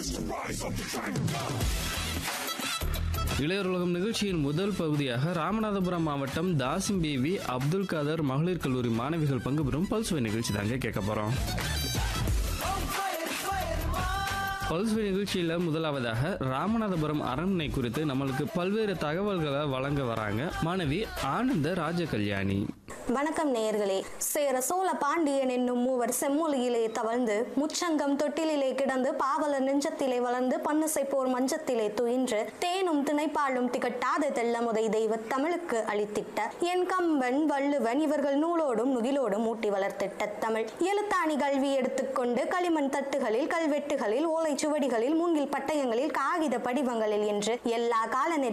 இளையர் உலகம் நிகழ்ச்சியின் முதல் பகுதியாக ராமநாதபுரம் மாவட்டம் தாசிம்பேவி அப்துல் காதர் மகளிர் கல்லூரி மாணவிகள் பங்கு பெறும் பல்சுவை நிகழ்ச்சி தாங்க கேட்க போறோம் பல்சுவை நிகழ்ச்சியில் முதலாவதாக ராமநாதபுரம் அரண்மனை குறித்து நம்மளுக்கு பல்வேறு தகவல்களை வழங்க வராங்க மாணவி ஆனந்த ராஜ கல்யாணி வணக்கம் நேயர்களே சேர சோழ பாண்டியன் என்னும் மூவர் செம்மொழியிலே தவழ்ந்து முச்சங்கம் தொட்டிலே கிடந்து பாவலர் நெஞ்சத்திலே வளர்ந்து பன்னிசை போர் மஞ்சத்திலே துயின்று தேனும் திணைப்பாலும் திகட்டாத தெல்லமுதை தெய்வ தமிழுக்கு அளித்திட்ட என் கம்பன் வள்ளுவன் இவர்கள் நூலோடும் நுகிலோடும் ஊட்டி வளர்த்திட்ட தமிழ் எழுத்தாணி கல்வி எடுத்துக்கொண்டு களிமண் தட்டுகளில் கல்வெட்டுகளில் ஓலைச்சுவடிகளில் மூங்கில் பட்டயங்களில் காகித படிவங்களில் என்று எல்லா கால